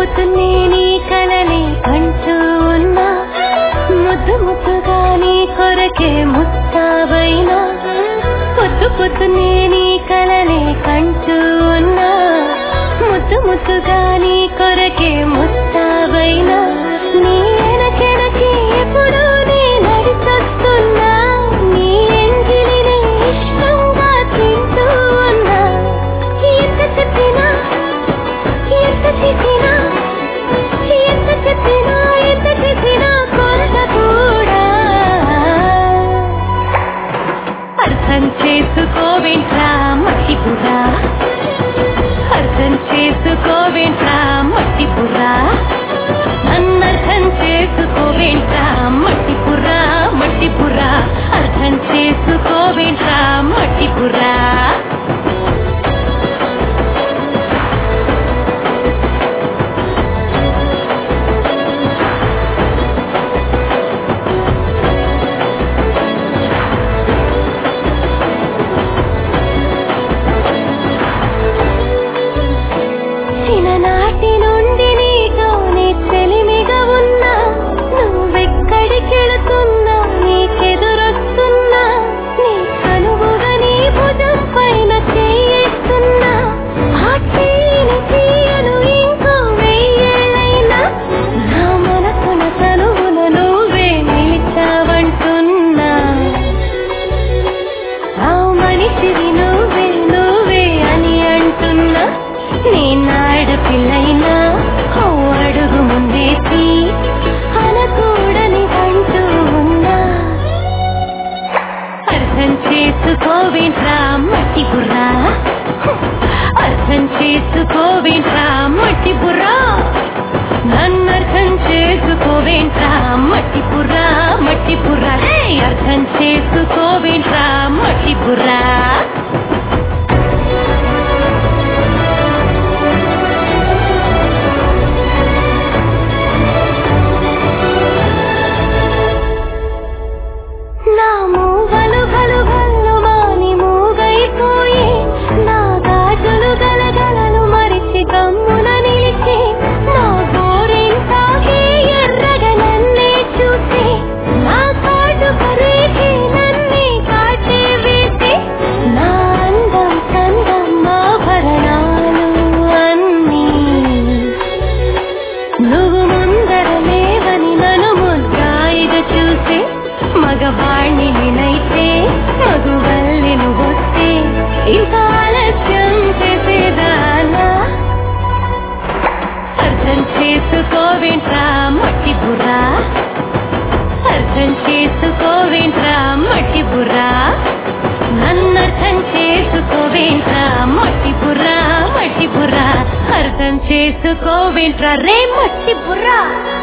పొద్దునే నీ కలనే కంటూ ఉన్నా ముద్దు ముద్దుగా నీ కొరకే ముస్తాబైనా పొద్దు పొద్దునే నీ కలనే కంటూ ఉన్నా ముద్దు ముద్దుగా నీ కొరకే ముస్తాబైనా నీ వెనకెనకే ఎప్పుడు నీ నడిచొస్తున్నా నీ ఎంగిలిని ఇష్టంగా తింటూ ఉన్నా ఎంత చెప్పినా ఎంత చేసినా ఎంత చెప్పినా ఎంత చేసినా కొరత కూడా అర్థం చేసుకోవేంట్రా మట్టి బుర్రా అర్థం చేసుకోవేంట్రా మట్టి బుర్రా నన్నర్థం చేసుకోవేంట్రా మట్టి బుర్రా మట్టి బుర్రా అర్థం చేసుకోవేంట్రా మట్టి బుర్రా చిన్ననాటి నుండి నీతోనే చెలిమిగా ఉన్నా నువ్వెక్కడికెళుతున్నా నీకెదురొస్తున్నా నీ కనువుగా నీ భుజం పైన చేయిస్తున్నా ఆ చేయిని తీయను ఇంకో వెయ్యేళ్ళైనా నా మనసున తనువున నువ్వే నిలిచావంటున్నా ఆ మనిషివి నువ్వే నువ్వే అని అంటున్నా నేనాడ పిల్లైనా ఓ అడుగు ముందేసి అనకూడని అంటూ ఉన్నా అర్థం చేసుకోవేంట్రా మట్టి బుర్రా అర్థం చేసుకోవేంట్రా మట్టి బుర్రా నన్ను అర్థం చేసుకోవేంట్రా మట్టి బుర్రా మట్టి బుర్రా హే! అర్థం చేసుకోవేంట్రా మట్టి బుర్రా నా మూగలు గలు గల్లు మాని మూగైపోయి నా గాజులు గలగలలు మరిచి గమ్మున నిలిచి నా గోరింటాకి ఎర్రగా నన్నే చూసి నా కాటు కరేసి నన్నే కాటే వేసి నా అందం సందం ఆభరణాలు అన్నీ నువ్వు ముందర లేవని నన్ను ముద్దాయిగా చూసి మగవాణ్ణి వినైతే మగువల్లి నువ్వొస్తే ఇంకా ఆలస్యం చేసేదానా అర్థం చేసుకోవేంట్రా మట్టి బుర్రా అర్థం చేసుకోవేంట్రా మట్టి బుర్రా నన్నర్థం చేసుకోవేంట్రా మట్టి బుర్రా మట్టి బుర్రా అర్థం చేసుకోవేంట్రా రే మట్టి బుర్రా